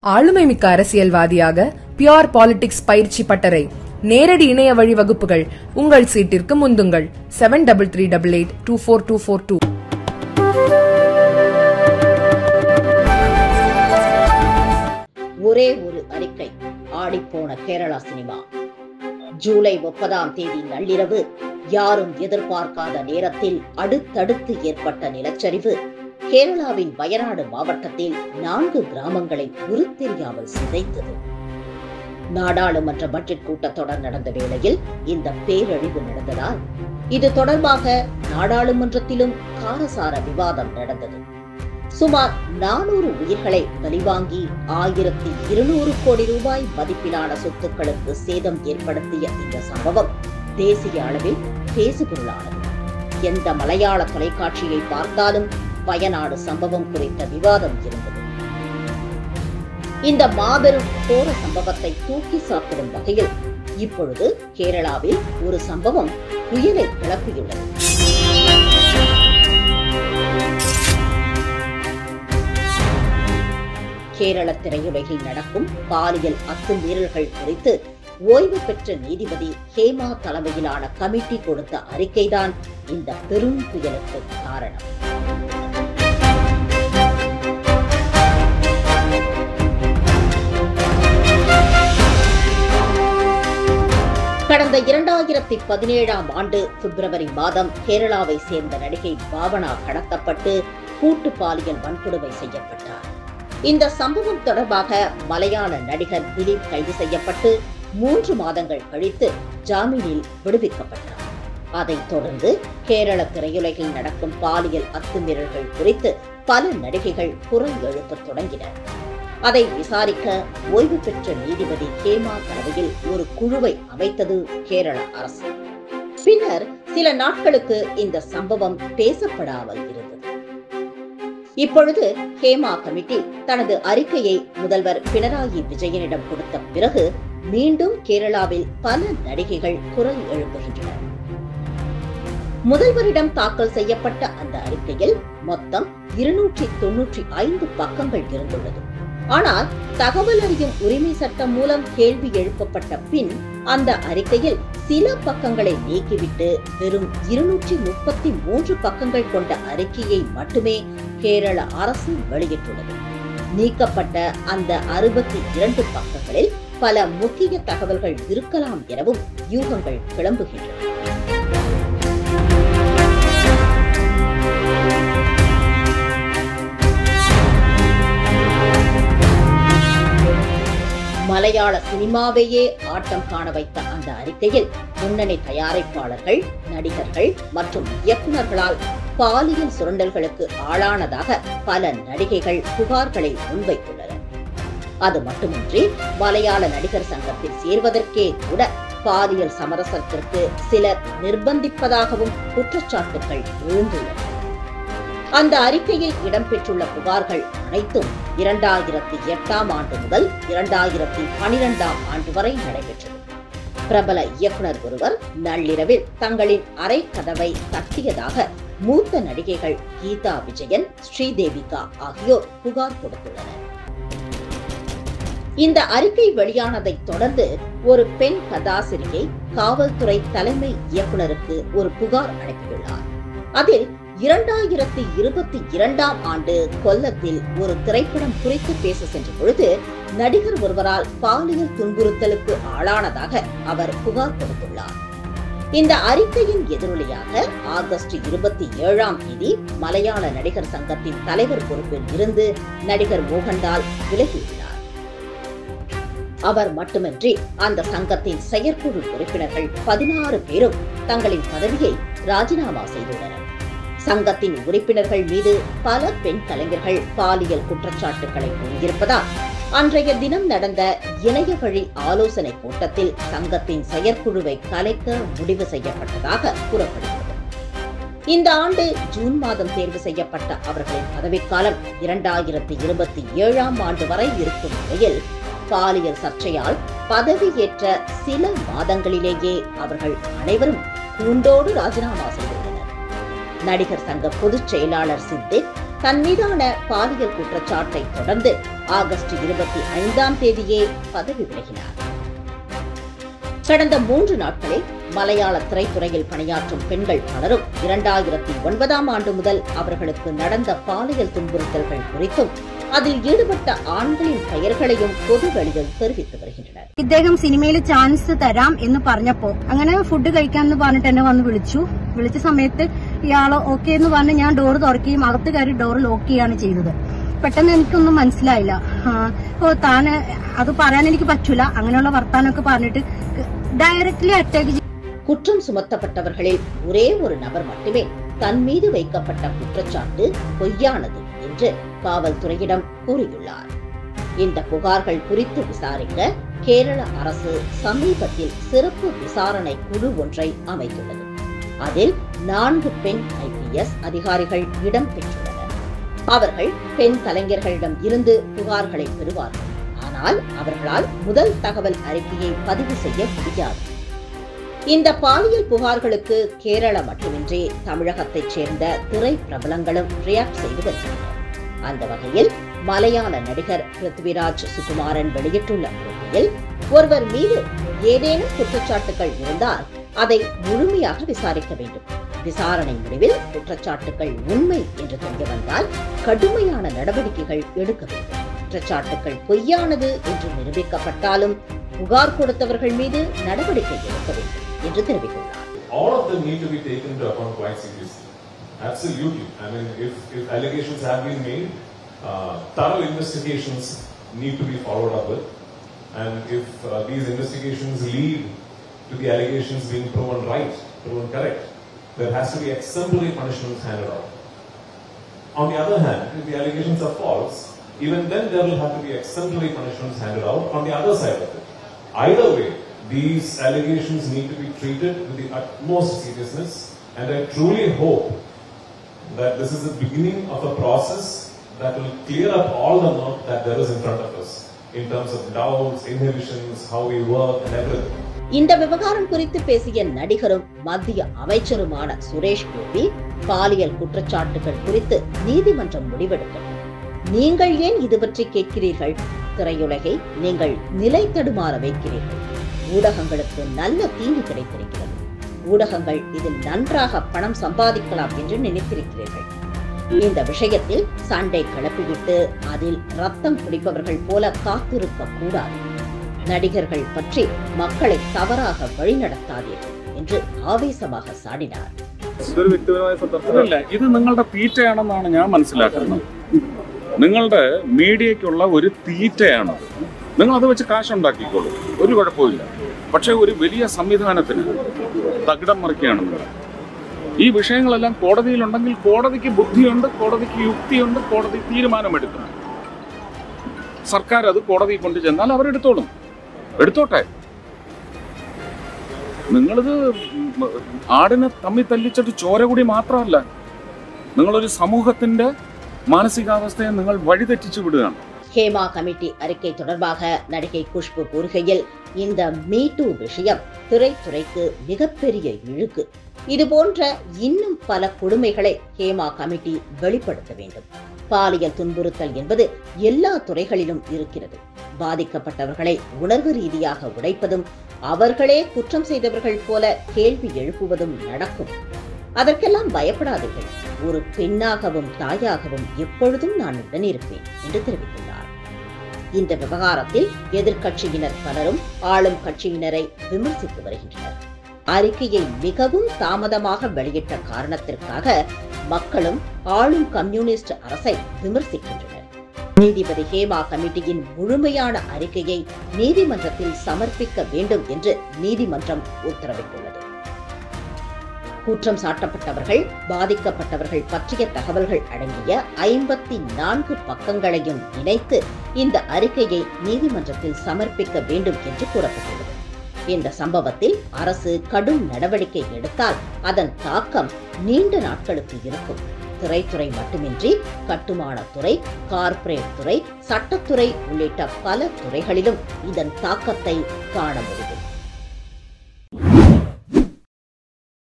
ஆளுமை மிக்க அரசியல்வாதியாக பியோர் பாலிடிக்ஸ் பயிற்சி பட்டறை நேரடி இணைய வழி வகுப்புகள் உங்கள் சீட்டிற்கு முந்துங்கள் seven double three double eight two four two four two ஒரே ஒரு அறிக்கை ஆடிப்போன கேரளா சினிமா ஜூலை முப்பதாம் தேதி நள்ளிரவு யாரும் எதிர்பார்க்காத நேரத்தில் அடுத்தடுத்து ஏற்பட்ட நிலச்சரிவு கேரளாவின் வயநாடு மாவட்டத்தில் நான்கு கிராமங்களை உருத்தெரியாமல் சிதைத்தது நாடாளுமன்ற பட்ஜெட் கூட்டத்தொடர் நடந்த வேளையில் இந்த பேரழிவு நடந்ததால் இது தொடர்பாக நாடாளுமன்றத்திலும் காரசார விவாதம் நடந்தது சுமார் நானூறு உயிர்களை பலிவாங்கி ஆயிரத்தி இருநூறு கோடி ரூபாய் மதிப்பிலான சொத்துக்களுக்கு சேதம் ஏற்படுத்திய இந்த சம்பவம் தேசிய அளவில் பேசுபொருளானது எந்த மலையாள தொலைக்காட்சியை பார்த்தாலும் வயநாடு சம்பவம் குறித்த விவாதம் இருந்தது இந்த மாபெரும் கோர சம்பவத்தை தூக்கி சாப்பிடும் வகையில் இப்பொழுது கேரளாவில் ஒரு சம்பவம் புயலை கிளப்பியுள்ளது கேரள திரையுலகில் நடக்கும் பாலியல் அத்துமீறல்கள் குறித்து ஓய்வு பெற்ற நீதிபதி ஹேமா தலைமையிலான கமிட்டி கொடுத்த அறிக்கைதான் இந்த பெரும் புயலுக்கு காரணம் கடந்த இரண்டாயிரத்தி பதினேழாம் ஆண்டு பிப்ரவரி மாதம் கேரளாவை சேர்ந்த நடிகை பாவனா கடத்தப்பட்டு கூட்டு பாலியல் வன்கொடுமை செய்யப்பட்டார் இந்த சம்பவம் தொடர்பாக மலையாள நடிகர் திலீப் கைது செய்யப்பட்டு மூன்று மாதங்கள் கழித்து ஜாமீனில் விடுவிக்கப்பட்டார் அதைத் தொடர்ந்து கேரள திரையுலகில் நடக்கும் பாலியல் அத்துமீறல்கள் குறித்து பல நடிகைகள் குரல் எழுப்பத் தொடங்கினர் அதை விசாரிக்க ஓய்வு பெற்ற நீதிபதி ஹேமா தலைமையில் ஒரு குழுவை அமைத்தது கேரள அரசு பின்னர் சில நாட்களுக்கு இந்த சம்பவம் பேசப்படாமல் இருந்தது இப்பொழுது ஹேமா கமிட்டி தனது அறிக்கையை முதல்வர் பினராயி விஜயனிடம் கொடுத்த பிறகு மீண்டும் கேரளாவில் பல நடிகைகள் குரல் எழுப்புகின்றனர் முதல்வரிடம் தாக்கல் செய்யப்பட்ட அந்த அறிக்கையில் மொத்தம் இருநூற்றி தொன்னூற்றி ஐந்து பக்கங்கள் இருந்துள்ளது ஆனால் தகவல் அறியும் உரிமை சட்டம் மூலம் கேள்வி எழுப்பப்பட்ட பின் அந்த அறிக்கையில் சில பக்கங்களை நீக்கிவிட்டு வெறும் இருநூற்றி முப்பத்தி மூன்று பக்கங்கள் கொண்ட அறிக்கையை மட்டுமே கேரள அரசு வெளியிட்டுள்ளது நீக்கப்பட்ட அந்த அறுபத்தி இரண்டு பக்கங்களில் பல முக்கிய தகவல்கள் இருக்கலாம் எனவும் யூகங்கள் கிளம்புகின்றன மலையாள சினிமாவையே ஆட்டம் காண வைத்த அந்த அறிக்கையில் முன்னணி தயாரிப்பாளர்கள் நடிகர்கள் மற்றும் இயக்குநர்களால் பாலியல் சுரண்டல்களுக்கு ஆளானதாக பல நடிகைகள் புகார்களை முன்வைத்துள்ளனர் அது மட்டுமின்றி மலையாள நடிகர் சங்கத்தில் சேர்வதற்கே கூட பாலியல் சமரசத்திற்கு சிலர் நிர்பந்திப்பதாகவும் குற்றச்சாட்டுகள் எழுந்துள்ளன அந்த அறிக்கையில் இடம்பெற்றுள்ள புகார்கள் அனைத்தும் இரண்டாயிரத்தி எட்டாம் ஆண்டு முதல் இரண்டாயிரத்தி பனிரெண்டாம் ஆண்டு வரை நடைபெற்றது பிரபல இயக்குனர் ஒருவர் நள்ளிரவில் தங்களின் அறை கதவை தட்டியதாக மூத்த நடிகைகள் கீதா விஜயன் ஸ்ரீதேவிகா ஆகியோர் புகார் கொடுத்துள்ளனர் இந்த அறிக்கை வெளியானதைத் தொடர்ந்து ஒரு பெண் கதாசிரியை காவல்துறை தலைமை இயக்குனருக்கு ஒரு புகார் அனுப்பியுள்ளார் அதில் இரண்டாயிரத்தி இருபத்தி இரண்டாம் ஆண்டு கொல்லத்தில் ஒரு திரைப்படம் குறித்து பேச சென்ற பொழுது நடிகர் ஒருவரால் பாலியல் துன்புறுத்தலுக்கு ஆளானதாக அவர் புகார் கொடுத்துள்ளார் இந்த அறிக்கையின் எதிரொலியாக ஆகஸ்ட் இருபத்தி ஏழாம் தேதி மலையாள நடிகர் சங்கத்தின் தலைவர் பொறுப்பில் இருந்து நடிகர் மோகன்லால் விலகியுள்ளார் அவர் மட்டுமின்றி அந்த சங்கத்தின் செயற்குழு உறுப்பினர்கள் பதினாறு பேரும் தங்களின் பதவியை ராஜினாமா செய்துள்ளனர் சங்கத்தின் உறுப்பினர்கள் மீது பல பெண் கலைஞர்கள் பாலியல் குற்றச்சாட்டுகளை கூறியிருப்பதால் அன்றைய தினம் நடந்த இணைய வழி ஆலோசனை கூட்டத்தில் சங்கத்தின் செயற்குழுவை கலைக்க முடிவு செய்யப்பட்டதாக கூறப்படுகிறது இந்த ஆண்டு ஜூன் மாதம் தேர்வு செய்யப்பட்ட அவர்களின் பதவிக்காலம் இரண்டாயிரத்தி இருபத்தி ஏழாம் ஆண்டு வரை இருக்கும் நிலையில் பாலியல் சர்ச்சையால் பதவியேற்ற சில மாதங்களிலேயே அவர்கள் அனைவரும் கூண்டோடு ராஜினாமா செய்துள்ளனர் நடிகர் சங்க பொதுச் செயலாளர் சித்திக் தன் மீதான பாலியல் குற்றச்சாட்டை தொடர்ந்து ஆகஸ்ட் இருபத்தி ஐந்தாம் தேதியே பதவி விலகினார் கடந்த மூன்று நாட்களில் மலையாள திரைத்துறையில் பணியாற்றும் பெண்கள் பலரும் இரண்டாயிரத்தி ஒன்பதாம் ஆண்டு முதல் அவர்களுக்கு நடந்த பாலியல் துன்புறுத்தல்கள் குறித்தும் அதில் ஈடுபட்ட ആൺகளின் പെയറുകളെയും പൊതുവെളിയിൽ തെറിവിത്ത് വരുகின்றனர் ഇദ്ദേഹം സിനിമയിൽ ചാൻസ് തരാം എന്ന് പറഞ്ഞപ്പോ അങ്ങനെ ഫുഡ് കഴിക്കാന്ന് പറഞ്ഞിട്ട് എന്നെ വന്ന് വിളിച്ചു വിളിച്ച സമയത്ത് ഇയാള് ഓക്കെ എന്ന് പറഞ്ഞ് ഞാൻ ഡോർ തുറക്കുകയും അകത്ത് കയറി ഡോർ ലോക്ക് ചെയ്യാണ് ചെയ്തത് പെട്ടെന്ന് എനിക്കൊന്നും മനസ്സിലായില്ല ആ, ഓ താന് അത് പറയാൻ എനിക്ക് പറ്റൂല അങ്ങനെയുള്ള വർത്താനൊക്കെ പറഞ്ഞിട്ട് ഡയറക്ട്ലി അറ്റാക്ക് குற்றம் சுமத்தப்பட்டவர்களில் ஒரே ஒரு நபர் மட்டுமே தன் மீது வைக்கப்பட்ட குற்றச்சாட்டு பொய்யானது என்று காவல்துறையிடம் கூறியுள்ளார் இந்த புகார்கள் குறித்து விசாரிக்க கேரள அரசு சமீபத்தில் சிறப்பு விசாரணை குழு ஒன்றை அமைத்துள்ளது அதில் நான்கு பெண் ஐபிஎஸ் அதிகாரிகள் இடம்பெற்றுள்ளனர் அவர்கள் பெண் கலைஞர்களிடம் இருந்து புகார்களை பெறுவார்கள் ஆனால் அவர்களால் முதல் தகவல் அறிக்கையை பதிவு செய்ய முடியாது இந்த பாலியல் புகார்களுக்கு கேரளா மட்டுமின்றி தமிழகத்தைச் சேர்ந்த திரை பிரபலங்களும் ரியாக்ட் செய்து வருகின்றனர் அந்த வகையில் மலையாள நடிகர் பிருத்விராஜ் சுகுமாரன் வெளியிட்டுள்ள அறிக்கையில் ஒருவர் மீது ஏதேனும் குற்றச்சாட்டுகள் இருந்தால் அதை முழுமையாக விசாரிக்க வேண்டும் விசாரணை முடிவில் குற்றச்சாட்டுகள் உண்மை என்று தெரிய வந்தால் கடுமையான நடவடிக்கைகள் எடுக்க வேண்டும் குற்றச்சாட்டுகள் பொய்யானது என்று நிரூபிக்கப்பட்டாலும் புகார் கொடுத்தவர்கள் மீது நடவடிக்கை எடுக்க வேண்டும் என்று தெரிவித்துள்ளார் all of them need to be taken into account quite seriously. Absolutely. I mean, if, if allegations have been made, uh, thorough investigations need to be followed up with. And if uh, these investigations lead to the allegations being proven right, proven correct, there has to be exemplary punishments handed out. On the other hand, if the allegations are false, even then there will have to be exemplary punishments handed out on the other side of it. Either way, these allegations need to be treated with the utmost seriousness, and I truly hope that this is the beginning of a process that will clear up all the murk that there is in front of us in terms of doubts, inhibitions, how we work, and everything. இந்த விவகாரம் குறித்து பேசிய நடிகரும் மத்திய அமைச்சருமான சுரேஷ் கோபி பாலியல் குற்றச்சாட்டுகள் குறித்து நீதிமன்றம் முடிவெடுக்கட்டும் நீங்கள் ஏன் இது பற்றி கேட்கிறீர்கள் திரையுலகை நீங்கள் நிலை தடுமாற வைக்கிறீர்கள் ஊடகங்களுக்கு நல்ல தீங்கு கிடைத்திருக்கிறது ஊடகங்கள் இதில் நன்றாக பணம் சம்பாதிக்கலாம் என்று நினைத்திருக்கிறீர்கள் இந்த விஷயத்தில் சண்டை கிளப்பிவிட்டு அதில் ரத்தம் குடிப்பவர்கள் போல காத்திருக்க கூடாது நடிகர்கள் பற்றி மக்களை தவறாக வழிநடத்தாதீர்கள் என்று ஆவேசமாக சாடினார் ഇതൊരു വ്യക്തിപരമായ സന്ദർഭം അതല്ല ഇത് നിങ്ങളുടെ തീറ്റയാണെന്നാണ് ഞാൻ മനസ്സിലാക്കുന്നത് നിങ്ങളുടെ മീഡിയയ്ക്കുള്ള ഒരു തീറ്റയാണത് നിങ്ങൾ അത് വെച്ച് കാശുണ്ടാക്കിക്കോളൂ ഒരു കുഴപ്പമില്ല പക്ഷെ ഒരു വലിയ സംവിധാനത്തിന് തകിടം മറിക്കുകയാണ് നിങ്ങൾ ഈ വിഷയങ്ങളെല്ലാം കോടതിയിലുണ്ടെങ്കിൽ കോടതിക്ക് ബുദ്ധിയുണ്ട് കോടതിക്ക് യുക്തിയുണ്ട് കോടതി തീരുമാനമെടുക്കണം സർക്കാർ അത് കോടതിയിൽ കൊണ്ടു ചെന്നാൽ അവരെടുത്തോളും എടുത്തോട്ടെ നിങ്ങളിത് ഉം ആടിനെ തമ്മിൽ തല്ലിച്ചിട്ട് ചോര കൂടി മാത്രമല്ല നിങ്ങളൊരു സമൂഹത്തിന്റെ മാനസികാവസ്ഥയെ നിങ്ങൾ വഴിതെറ്റിച്ചു വിടുകയാണ് ஹேமா கமிட்டி அறிக்கை தொடர்பாக நடிகை குஷ்பு கூறுகையில் இந்த மீட்டு விஷயம் திரைத்துறைக்கு மிகப்பெரிய இழுக்கு இது போன்ற இன்னும் பல கொடுமைகளை ஹேமா கமிட்டி வெளிப்படுத்த வேண்டும் பாலியல் துன்புறுத்தல் என்பது எல்லா துறைகளிலும் இருக்கிறது பாதிக்கப்பட்டவர்களை உணர்வு ரீதியாக உடைப்பதும் அவர்களே குற்றம் செய்தவர்கள் போல கேள்வி எழுப்புவதும் நடக்கும் அதற்கெல்லாம் பயப்படாதீர்கள் ஒரு பெண்ணாகவும் தாயாகவும் எப்பொழுதும் நான் உடன் இருப்பேன் என்று தெரிவித்துள்ளார் இந்த விவகாரத்தில் எதிர்க்கட்சியினர் பலரும் ஆளும் கட்சியினரை விமர்சித்து வருகின்றனர் அறிக்கையை மிகவும் தாமதமாக வெளியிட்ட காரணத்திற்காக மக்களும் ஆளும் கம்யூனிஸ்ட் அரசை விமர்சிக்கின்றனர் நீதிபதி ஹேமா கமிட்டியின் முழுமையான அறிக்கையை நீதிமன்றத்தில் சமர்ப்பிக்க வேண்டும் என்று நீதிமன்றம் உத்தரவிட்டுள்ளது குற்றம் சாட்டப்பட்டவர்கள் பாதிக்கப்பட்டவர்கள் பற்றிய தகவல்கள் அடங்கிய ஐம்பத்தி நான்கு பக்கங்களையும் இணைத்து இந்த அறிக்கையை நீதிமன்றத்தில் சமர்ப்பிக்க வேண்டும் என்று கூறப்பட்டுள்ளது இந்த சம்பவத்தில் அரசு கடும் நடவடிக்கை எடுத்தால் அதன் தாக்கம் நீண்ட நாட்களுக்கு இருக்கும் திரைத்துறை மட்டுமின்றி கட்டுமானத்துறை கார்ப்பரேட் துறை சட்டத்துறை உள்ளிட்ட பல துறைகளிலும் இதன் தாக்கத்தை காண முடியும்